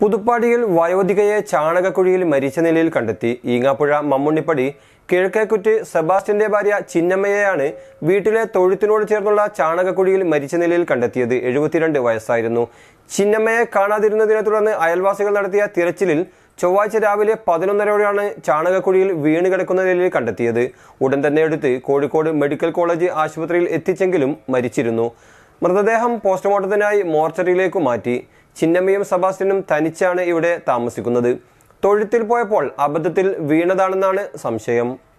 പുതുപ്പാടിയിൽ വയോധികയെ ചാണകക്കുഴിയിൽ മരിച്ച നിലയിൽ കണ്ടെത്തി ഈങ്ങാപ്പുഴ മമ്മുണ്ണിപ്പടി കിഴക്കേക്കുറ്റ് സെബാസ്റ്റ്യന്റെ ഭാര്യ ചിന്നമ്മയെയാണ് വീട്ടിലെ തൊഴുത്തിനോട് ചേർന്നുള്ള ചാണകക്കുഴിയിൽ മരിച്ച നിലയിൽ കണ്ടെത്തിയത് എഴുപത്തിരണ്ട് വയസ്സായിരുന്നു ചിന്നമ്മയെ കാണാതിരുന്നതിനെ തുടർന്ന് അയൽവാസികൾ നടത്തിയ തിരച്ചിലിൽ ചൊവ്വാഴ്ച രാവിലെ പതിനൊന്നരയോടെയാണ് ചാണകക്കുഴിയിൽ വീണ് കിടക്കുന്ന നിലയിൽ കണ്ടെത്തിയത് ഉടൻ തന്നെ എടുത്ത് കോഴിക്കോട് മെഡിക്കൽ കോളേജ് ആശുപത്രിയിൽ എത്തിച്ചെങ്കിലും മരിച്ചിരുന്നു മൃതദേഹം പോസ്റ്റ്മോർട്ടത്തിനായി മോർച്ചറിയിലേക്ക് മാറ്റി ചിന്നമ്മയും സെബാസ്റ്റ്യനും തനിച്ചാണ് ഇവിടെ താമസിക്കുന്നത് തൊഴുത്തിൽ പോയപ്പോൾ അബദ്ധത്തിൽ വീണതാണെന്നാണ് സംശയം